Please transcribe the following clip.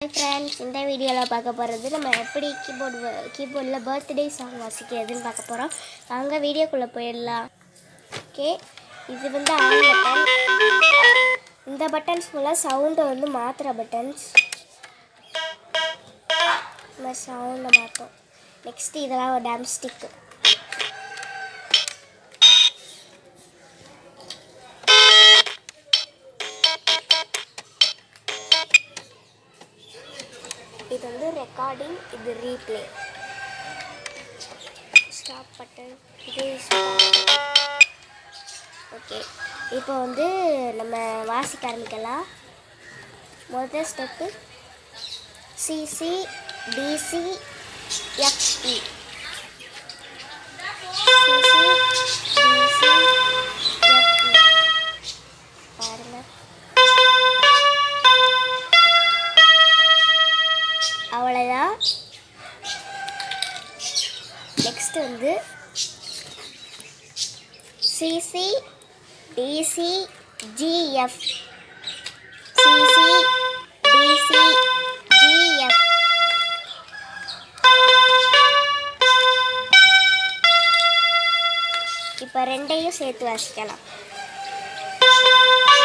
friends இந்த வீடியோவில் பார்க்க போகிறது நம்ம எப்படி கீபோர்டு கீபோர்டில் பர்த்டே சாங் வாசிக்கிறதுன்னு பார்க்க போகிறோம் வாங்க வீடியோக்குள்ளே போயிடலாம் ஓகே இது வந்து ஆன் பட்டன் இந்த பட்டன்ஸ் ஃபுல்லாக சவுண்டை வந்து மாற்றுற பட்டன்ஸ் நம்ம சவுண்டை மாற்றோம் நெக்ஸ்ட் இதெல்லாம் ஒரு டேம் ஸ்டிக்கு இது வந்து ரெக்கார்டிங் இது ரீப்ளே ஸ்டாப் பட்டன் இது ஓகே இப்போ வந்து நம்ம வாசிக்க ஆரம்பிக்கலாம் முதல் step C C D C F E C C D C F E பாருங்கள் அவ்வளோதான் நெக்ஸ்ட் வந்து C C D C G F C C D C G F இப்போ ரெண்டையும் சேர்த்து வாசிக்கலாம்